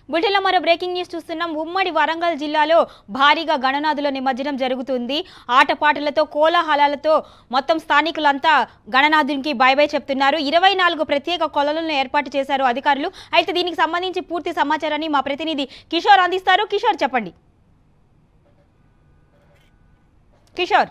బులెటిన్లో మరో breaking news చూస్తున్నాం ఉమ్మడి వరంగల్ జిల్లాలో భారీగా గణనాథుల నిమజ్జనం జరుగుతుంది ఆటపాటలతో కోలాహలాలతో మొత్తం స్థానికులంతా గణనాథునికి బై బై చెప్తున్నారు ఇరవై నాలుగు ప్రత్యేక కొలలను ఏర్పాటు చేశారు అధికారులు అయితే దీనికి సంబంధించి పూర్తి సమాచారాన్ని మా ప్రతినిధి కిషోర్ అందిస్తారు కిషోర్ చెప్పండి కిషోర్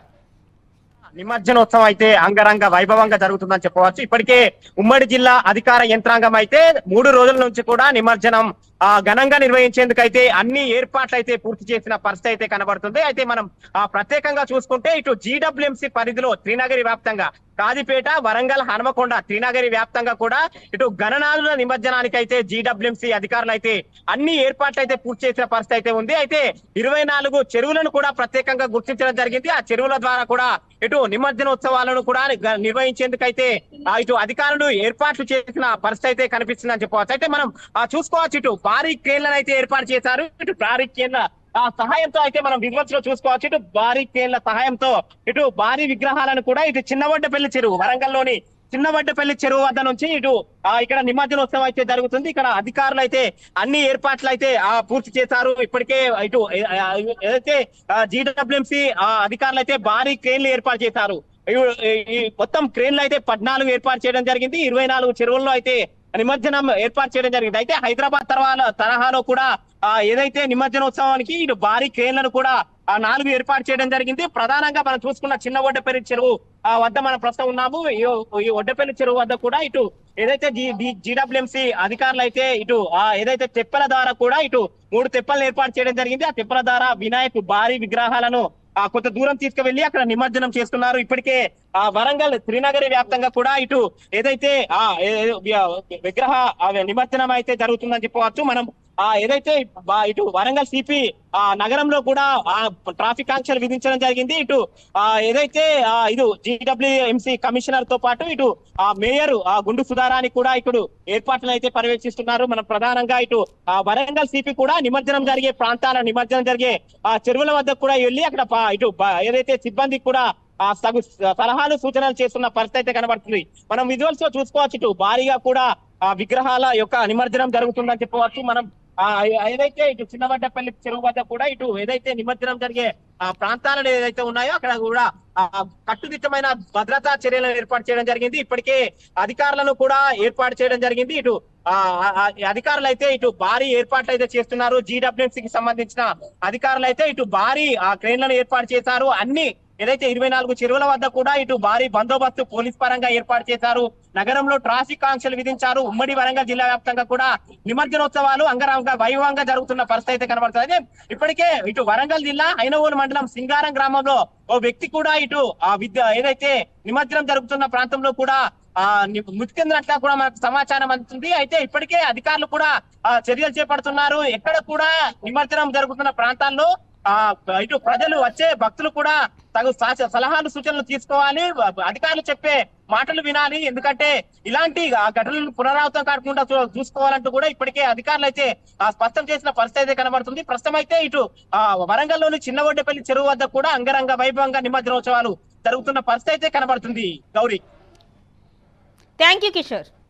నిమజ్జనోత్సవం అయితే అంగరంగ వైభవంగా జరుగుతుందని చెప్పవచ్చు ఇప్పటికే ఉమ్మడి జిల్లా అధికార యంత్రాంగం అయితే మూడు రోజుల నుంచి కూడా నిమజ్జనం ఆ ఘనంగా నిర్వహించేందుకైతే అన్ని ఏర్పాట్లు అయితే పూర్తి చేసిన పరిస్థితి అయితే కనబడుతుంది అయితే మనం ఆ ప్రత్యేకంగా చూసుకుంటే ఇటు జీడబ్ల్యూఎంసీ పరిధిలో త్రినగరి వ్యాప్తంగా కాజిపేట వరంగల్ హనుమకొండ త్రినగరి వ్యాప్తంగా కూడా ఇటు గణనాథుల నిమజ్జనానికి అయితే జీడబ్ల్యూఎంసీ అధికారులు అయితే అన్ని ఏర్పాట్లు అయితే పూర్తి చేసిన పరిస్థితి అయితే ఉంది అయితే ఇరవై నాలుగు చెరువులను కూడా ప్రత్యేకంగా గుర్తించడం జరిగింది ఆ చెరువుల ద్వారా కూడా ఇటు నిమజ్జనోత్సవాలను కూడా గ- నిర్వహించేందుకైతే ఆ ఇటు అధికారులు ఏర్పాట్లు చేసిన పరిస్థితి అయితే కనిపిస్తుందని చెప్పవచ్చు అయితే మనం ఆ చూసుకోవచ్చు ఇటు భారీ క్రేన్లను అయితే ఏర్పాటు చేశారు ఇటు భారీ క్రేన్ల ఆ సహాయంతో అయితే మనం విజువల్స్ లో చూసుకోవచ్చు ఇటు భారీ క్రేన్ల సహాయంతో ఇటు భారీ విగ్రహాలను కూడా ఇటు చిన్నవడ్డపల్లి చెరువు వరంగల్లోని చిన్నవడ్డపల్లి చెరువు వద్ద నుంచి ఇటు ఆ ఇక్కడ నిమజ్జనోత్సవం అయితే జరుగుతుంది ఇక్కడ అధికారులు అయితే అన్ని ఏర్పాట్లు అయితే ఆ పూర్తి చేశారు ఇప్పటికే ఇటు ఏ- ఆ, ఏదైతే జీడబ్ల్యూఎంసీ అధికారులు అయితే భారీ క్రేన్లు ఏర్పాటు చేశారు ఇవి- ఈ- ఈ మొత్తం క్రేన్లు అయితే పద్నాలుగు ఏర్పాటు చేయడం జరిగింది ఇరవై నాలుగు చెరువుల్లో అయితే నిమజ్జనం ఏర్పాటు చేయడం జరిగింది అయితే హైదరాబాద్ తర్వాత తరహాలో కూడా ఆ ఏదైతే నిమజ్జనోత్సవానికి ఇటు భారీ క్రేన్లను కూడా ఆ నాలుగు ఏర్పాటు చేయడం జరిగింది ప్రధానంగా మనం చూసుకున్న చిన్న ఒడ్డపల్లి చెరువు ఆ వద్ద మనం ప్రస్తుతం ఉన్నాము ఈ- ఈ ఒడ్డపల్లి చెరువు వద్ద కూడా ఇటు ఏదైతే జీడబ్ల్యూఎంసీ అధికారులు అయితే ఇటు ఆ ఏదైతే తెప్పల ద్వారా కూడా ఇటు మూడు తెప్పలను ఏర్పాటు చేయడం జరిగింది ఆ తెప్పల ద్వారా వినాయకు భారీ విగ్రహాలను ఆ కొంత దూరం తీసుకువెళ్లి అక్కడ నిమజ్జనం చేస్తున్నారు ఇప్పటికే ఆ వరంగల్ త్రినగరి వ్యాప్తంగా కూడా ఇటు ఏదైతే ఆ ఏ- ఏ- విగ్రహ ఆ నిమజ్జనం అయితే జరుగుతుందని చెప్పవచ్చు మనం ఆ ఏదైతే బా- ఇటు వరంగల్ సిపి ఆ నగరంలో కూడా ఆ ట్రాఫిక్ ఆంక్షలు విధించడం జరిగింది ఇటు ఆ ఏదైతే ఆ ఇటు జీడబ్ల్యూఎంసీ కమిషనర్ తో పాటు ఇటు ఆ మేయర్ ఆ గుండు సుధారాని కూడా ఇప్పుడు ఏర్పాట్లు అయితే పర్యవేక్షిస్తున్నారు మనం ప్రధానంగా ఇటు ఆ వరంగల్ సిపి కూడా నిమజ్జనం జరిగే ప్రాంతాల నిమజ్జనం జరిగే ఆ చెరువుల వద్ద కూడా వెళ్ళి అక్కడ పా- ఇటు బా- ఏదైతే సిబ్బంది కూడా ఆ సగు సలహాలు సూచనలు చేస్తున్న పరిస్థితి అయితే కనబడుతుంది మనం విజువల్స్ లో చూసుకోవచ్చు ఇటు భారీగా కూడా ఆ విగ్రహాల యొక్క నిమజ్జనం జరుగుతుందని చెప్పవచ్చు మనం ఆ ఏదైతే ఇటు చిన్నవడ్డపల్లి చెరువు వద్ద కూడా ఇటు ఏదైతే నిమజ్జనం జరిగే ఆ ప్రాంతాలను ఏదైతే ఉన్నాయో అక్కడ కూడా ఆ కట్టుదిట్టమైన భద్రతా చర్యలను ఏర్పాటు చేయడం జరిగింది ఇప్పటికే అధికారులను కూడా ఏర్పాటు చేయడం జరిగింది ఇటు ఆ ఆ- ఆ అధికారులు అయితే ఇటు భారీ ఏర్పాట్లు అయితే చేస్తున్నారు జీడబ్ల్యూసీకి సంబంధించిన అధికారులు అయితే ఇటు భారీ ఆ క్రేన్లను ఏర్పాటు చేశారు అన్ని ఏదైతే ఇరవై నాలుగు చెరువుల వద్ద కూడా ఇటు భారీ బందోబస్తు పోలీస్ పరంగా ఏర్పాటు చేశారు నగరంలో ట్రాఫిక్ ఆంక్షలు విధించారు ఉమ్మడి వరంగల్ జిల్లా వ్యాప్తంగా కూడా నిమజ్జనోత్సవాలు అంగరంగ వైభవంగా జరుగుతున్న పరిస్థితి అయితే కనబడుతుంది అయితే ఇప్పటికే ఇటు వరంగల్ జిల్లా ఐనవోలు మండలం సింగారం గ్రామంలో ఓ వ్యక్తి కూడా ఇటు ఆ విద్య ఏదైతే నిమజ్జనం జరుగుతున్న ప్రాంతంలో కూడా ఆ ని- మృతి చెందినట్లుగా కూడా మనకు సమాచారం అందుతుంది అయితే ఇప్పటికే అధికారులు కూడా ఆ చర్యలు చేపడుతున్నారు ఎక్కడ కూడా నిమజ్జనం జరుగుతున్న ప్రాంతాల్లో ఆ ఇటు ప్రజలు వచ్చే భక్తులు కూడా తగు సా- సలహాలు సూచనలు తీసుకోవాలి అధికారులు చెప్పే మాటలు వినాలి ఎందుకంటే ఇలాంటి ఆ ఘటనలు పునరావృతం కాకుండా చూ- చూసుకోవాలంటూ కూడా ఇప్పటికే అధికారులు అయితే ఆ స్పష్టం చేసిన పరిస్థితి అయితే కనబడుతుంది ప్రస్తుతం అయితే ఇటు ఆ వరంగల్లోని చిన్నవడ్డపల్లి చెరువు వద్ద కూడా అంగరంగ వైభవంగా నిమజ్జనోత్సవాలు జరుగుతున్న పరిస్థితి అయితే కనబడుతుంది గౌరీ థ్యాంక్ యూ కిషోర్